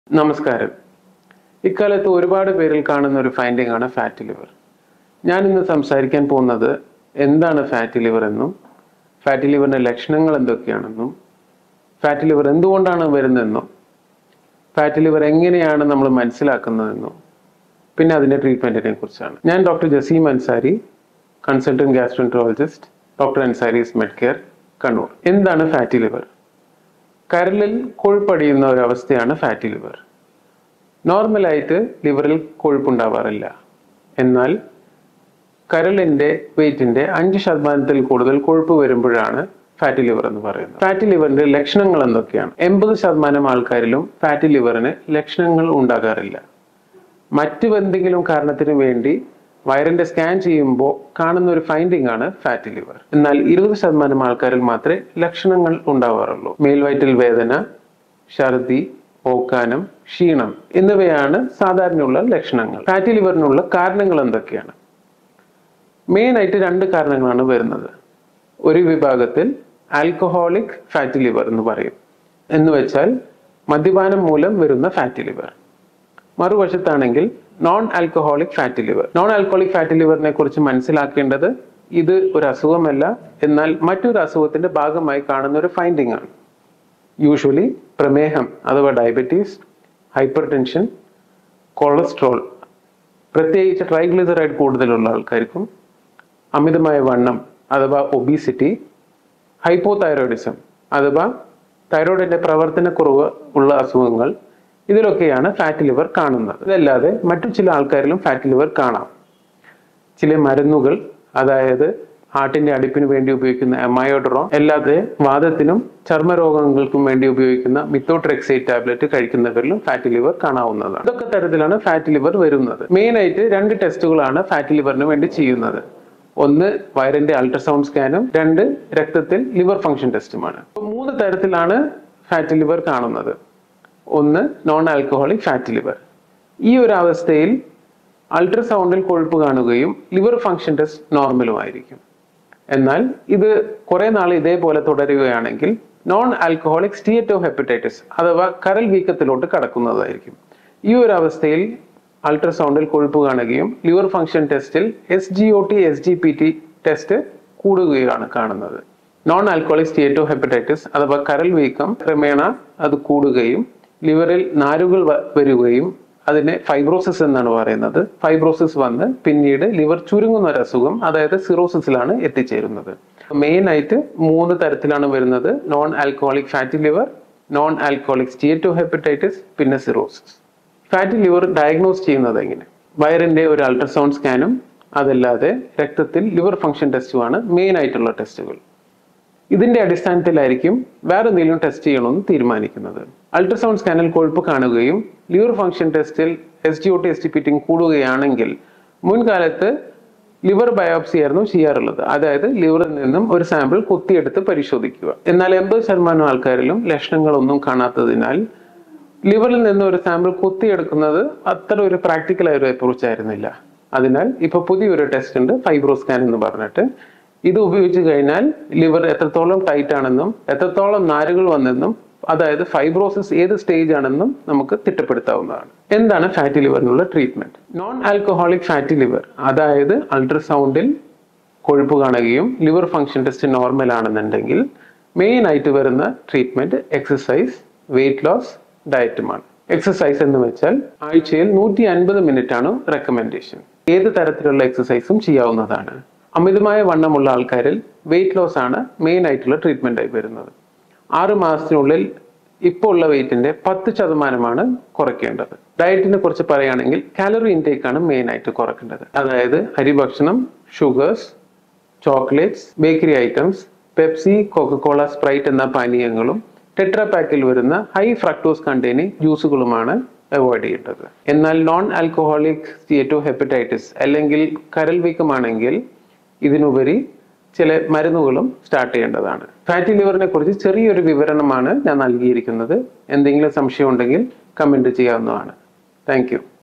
നമസ്കാരം ഇക്കാലത്ത് ഒരുപാട് പേരിൽ കാണുന്ന ഒരു ഫൈൻഡിംഗ് ആണ് ഫാറ്റി ലിവർ ഞാൻ ഇന്ന് സംസാരിക്കാൻ പോകുന്നത് എന്താണ് ഫാറ്റി ലിവർ എന്നും ഫാറ്റി ലിവറിന്റെ ലക്ഷണങ്ങൾ എന്തൊക്കെയാണെന്നും ഫാറ്റി ലിവർ എന്തുകൊണ്ടാണ് വരുന്നതെന്നും ഫാറ്റി ലിവർ എങ്ങനെയാണ് നമ്മൾ മനസ്സിലാക്കുന്നതെന്നും പിന്നെ അതിന്റെ ട്രീറ്റ്മെന്റിനെ കുറിച്ചാണ് ഞാൻ doctor Jaseem Ansari consultant gastroenterologist doctor Ansari's med care Kannur എന്താണ് ഫാറ്റി ലിവർ കരളിൽ കൊഴുപ്പടിയുന്ന ഒരു അവസ്ഥയാണ് ഫാറ്റി ലിവർ നോർമലായിട്ട് ലിവറിൽ കൊഴുപ്പുണ്ടാവാറില്ല എന്നാൽ കരളിന്റെ വെയിറ്റിന്റെ അഞ്ച് ശതമാനത്തിൽ കൂടുതൽ കൊഴുപ്പ് വരുമ്പോഴാണ് ഫാറ്റി ലിവർ എന്ന് പറയുന്നത് ഫാറ്റി ലിവറിന്റെ ലക്ഷണങ്ങൾ എന്തൊക്കെയാണ് എൺപത് ശതമാനം ആൾക്കാരിലും ഫാറ്റി ലിവറിന് ലക്ഷണങ്ങൾ ഉണ്ടാകാറില്ല മറ്റു എന്തെങ്കിലും കാരണത്തിന് വേണ്ടി വയറിന്റെ സ്കാൻ ചെയ്യുമ്പോൾ കാണുന്ന ഒരു ഫൈൻഡിംഗ് ആണ് ഫാറ്റി ലിവർ എന്നാൽ ഇരുപത് ശതമാനം ആൾക്കാരിൽ മാത്രമേ ലക്ഷണങ്ങൾ ഉണ്ടാവാറുള്ളൂ മേൽവയറ്റിൽ വേദന ഛർദി ഓക്കാനം ക്ഷീണം എന്നിവയാണ് സാധാരണയുള്ള ലക്ഷണങ്ങൾ ഫാറ്റി ലിവറിനുള്ള കാരണങ്ങൾ എന്തൊക്കെയാണ് മെയിൻ ആയിട്ട് രണ്ട് കാരണങ്ങളാണ് വരുന്നത് ഒരു വിഭാഗത്തിൽ ആൽക്കഹോളിക് ഫാറ്റി ലിവർ എന്ന് പറയും എന്ന് വെച്ചാൽ മദ്യപാനം മൂലം വരുന്ന ഫാറ്റി ലിവർ മറുവശത്താണെങ്കിൽ non alcoholic fatty liver non alcoholic fatty ലിവറിനെ കുറിച്ച് മനസ്സിലാക്കേണ്ടത് ഇത് ഒരു അസുഖമല്ല എന്നാൽ മറ്റൊരു അസുഖത്തിന്റെ ഭാഗമായി കാണുന്ന ഒരു ഫൈൻഡിംഗ് ആണ് യൂഷ്വലി പ്രമേഹം അഥവാ ഡയബറ്റീസ് ഹൈപ്പർ ടെൻഷൻ കൊളസ്ട്രോൾ പ്രത്യേകിച്ച് ട്രൈഗ്ലിസറൈഡ് കൂടുതലുള്ള ആൾക്കാർക്കും അമിതമായ വണ്ണം അഥവാ ഒബീസിറ്റി ഹൈപ്പോതൈറോയിഡിസം അഥവാ തൈറോയിഡിന്റെ പ്രവർത്തനക്കുറവ് ഉള്ള അസുഖങ്ങൾ ഇതിലൊക്കെയാണ് ഫാറ്റി ലിവർ കാണുന്നത് ഇതല്ലാതെ മറ്റു ചില ആൾക്കാരിലും ഫാറ്റി ലിവർ കാണാം ചില മരുന്നുകൾ അതായത് ഹാർട്ടിന്റെ അടിപ്പിന് വേണ്ടി ഉപയോഗിക്കുന്ന എമയോഡ്രോൺ അല്ലാതെ വാദത്തിനും ചർമ്മരോഗങ്ങൾക്കും വേണ്ടി ഉപയോഗിക്കുന്ന മിത്തോട്രെക്സൈറ്റ് ടാബ്ലറ്റ് കഴിക്കുന്നവരിലും ഫാറ്റി ലിവർ കാണാവുന്നതാണ് ഇതൊക്കെ തരത്തിലാണ് ഫാറ്റി ലിവർ വരുന്നത് മെയിൻ ആയിട്ട് രണ്ട് ടെസ്റ്റുകളാണ് ഫാറ്റി ലിവറിന് വേണ്ടി ചെയ്യുന്നത് ഒന്ന് വയറിന്റെ അൾട്രാസൗണ്ട് സ്കാനും രണ്ട് രക്തത്തിൽ ലിവർ ഫംഗ്ഷൻ ടെസ്റ്റുമാണ് ഇപ്പൊ മൂന്ന് തരത്തിലാണ് ഫാറ്റി ലിവർ കാണുന്നത് ഒന്ന് നോൺ ആൽക്കഹോളിക് ഫാറ്റി ലിവർ ഈ ഒരു അവസ്ഥയിൽ അൾട്രാസൗണ്ടിൽ കൊഴുപ്പ് കാണുകയും ലിവർ ഫംഗ്ഷൻ ടെസ്റ്റ് നോർമലും ആയിരിക്കും എന്നാൽ ഇത് കുറെ നാൾ ഇതേപോലെ തുടരുകയാണെങ്കിൽ നോൺ ആൽക്കഹോളിക് സ്റ്റീയറ്റോ ഹെപ്പറ്റൈറ്റിസ് അഥവാ കരൾ വീക്കത്തിലോട്ട് കടക്കുന്നതായിരിക്കും ഈ ഒരു അവസ്ഥയിൽ അൾട്രാസൗണ്ടിൽ കൊഴുപ്പ് കാണുകയും ലിവർ ഫംഗ്ഷൻ ടെസ്റ്റിൽ S G O T S G P T test കൂടുകയാണ് കാണുന്നത് നോൺ ആൽക്കഹോളിക് സ്റ്റീയറ്റോ ഹെപ്പറ്റൈറ്റിസ് അഥവാ കരൾ വീക്കം ക്രമേണ അത് കൂടുകയും ലിവറിൽ നാരുകൾ വ- വരികയും അതിനെ ഫൈബ്രോസിസ് എന്നാണ് പറയുന്നത് ഫൈബ്രോസിസ് വന്ന് പിന്നീട് ലിവർ ചുരുങ്ങുന്ന ഒരു അസുഖം അതായത് സിറോസിസിലാണ് എത്തിച്ചേരുന്നത് മെയിൻ ആയിട്ട് മൂന്ന് തരത്തിലാണ് വരുന്നത് non alcoholic fatty liver non alcoholic steatohepatitis പിന്നെ സിറോസിസ് ഫാറ്റി ലിവർ ഡയഗ്നോസ് ചെയ്യുന്നത് എങ്ങനെ വയറിന്റെ ഒരു അൾട്രാസൗണ്ട് സ്കാനും അതല്ലാതെ രക്തത്തിൽ ലിവർ ഫംഗ്ഷൻ ടെസ്റ്റുമാണ് മെയിൻ ആയിട്ടുള്ള ടെസ്റ്റുകൾ ഇതിന്റെ അടിസ്ഥാനത്തിലായിരിക്കും വേറെ എന്തെങ്കിലും ടെസ്റ്റ് ചെയ്യണമെന്ന് തീരുമാനിക്കുന്നത് അൾട്രാസൗണ്ട് സ്കാനിൽ കൊഴുപ്പ് കാണുകയും ലിവർ ഫംഗ്ഷൻ ടെസ്റ്റിൽ S G O T S T P T കൂടുകയാണെങ്കിൽ മുൻകാലത്ത് ലിവർ ബയോപ്സി ആയിരുന്നു ചെയ്യാറുള്ളത് അതായത് ലിവറിൽ നിന്നും ഒരു സാമ്പിൾ കുത്തിയെടുത്ത് പരിശോധിക്കുക എന്നാൽ എൺപത് ശതമാനം ആൾക്കാരിലും ലക്ഷണങ്ങളൊന്നും കാണാത്തതിനാൽ ലിവറിൽ നിന്ന് ഒരു സാമ്പിൾ കുത്തിയെടുക്കുന്നത് അത്ര ഒരു പ്രാക്ടിക്കൽ ആയ ഒരു അപ്രോച്ച് ആയിരുന്നില്ല അതിനാൽ ഇപ്പൊ പുതിയൊരു ടെസ്റ്റ് ഉണ്ട് ഫൈബ്രോ സ്കാൻ എന്ന് പറഞ്ഞിട്ട് ഇത് ഉപയോഗിച്ച് കഴിഞ്ഞാൽ ലിവർ എത്രത്തോളം ടൈറ്റ് ആണെന്നും എത്രത്തോളം നാരുകൾ വന്നെന്നും അതായത് ഫൈബ്രോസിസ് ഏത് സ്റ്റേജ് ആണെന്നും നമുക്ക് തിട്ടപ്പെടുത്താവുന്നതാണ് എന്താണ് ഫാറ്റി ലിവറിനുള്ള treatment non alcoholic fatty liver അതായത് അൾട്രാസൗണ്ടിൽ കൊഴുപ്പ് കാണുകയും ലിവർ ഫംഗ്ഷൻ ടെസ്റ്റ് നോർമൽ ആണെന്നുണ്ടെങ്കിൽ മെയിൻ ആയിട്ട് വരുന്ന ട്രീറ്റ്മെന്റ് എക്സസൈസ് വെയിറ്റ് ലോസ് ഡയറ്റുമാണ് എക്സസൈസ് എന്ന് വെച്ചാൽ ആഴ്ചയിൽ നൂറ്റി അൻപത് മിനിറ്റ് ആണ് റെക്കമെൻഡേഷൻ ഏത് തരത്തിലുള്ള എക്സസൈസും ചെയ്യാവുന്നതാണ് അമിതമായ വണ്ണമുള്ള ആൾക്കാരിൽ വെയിറ്റ് ലോസ് ആണ് മെയിൻ ആയിട്ടുള്ള ട്രീറ്റ്മെന്റ് ആയി വരുന്നത് ആറ് മാസത്തിനുള്ളിൽ ഇപ്പോൾ ഉള്ള വെയിറ്റിന്റെ പത്ത് ശതമാനമാണ് കുറയ്ക്കേണ്ടത് ഡയറ്റിനെ കുറിച്ച് പറയുകയാണെങ്കിൽ കാലറി ഇൻടേക്ക് ആണ് മെയിൻ ആയിട്ട് കുറയ്ക്കേണ്ടത് അതായത് അരിഭക്ഷണം sugars chocolates bakery items Pepsi Coca Cola Sprite എന്ന പാനീയങ്ങളും ടെട്രാ പാക്കിൽ വരുന്ന ഹൈ ഫ്രക്ടോസ് കണ്ടെയ്നിങ് ജ്യൂസുകളുമാണ് അവോയ്ഡ് ചെയ്യേണ്ടത് എന്നാൽ നോൺ ആൽക്കഹോളിക് സ്റ്റീറ്റോ ഹെപ്പറ്റൈറ്റിസ് അല്ലെങ്കിൽ കരൽ വീക്കമാണെങ്കിൽ ഇതിനുപരി ചില മരുന്നുകളും സ്റ്റാർട്ട് ചെയ്യേണ്ടതാണ് ഫാറ്റി ലിവറിനെ കുറിച്ച് ചെറിയൊരു വിവരണമാണ് ഞാൻ നൽകിയിരിക്കുന്നത് എന്തെങ്കിലും സംശയം ഉണ്ടെങ്കിൽ കമന്റ് ചെയ്യാവുന്നതാണ് താങ്ക്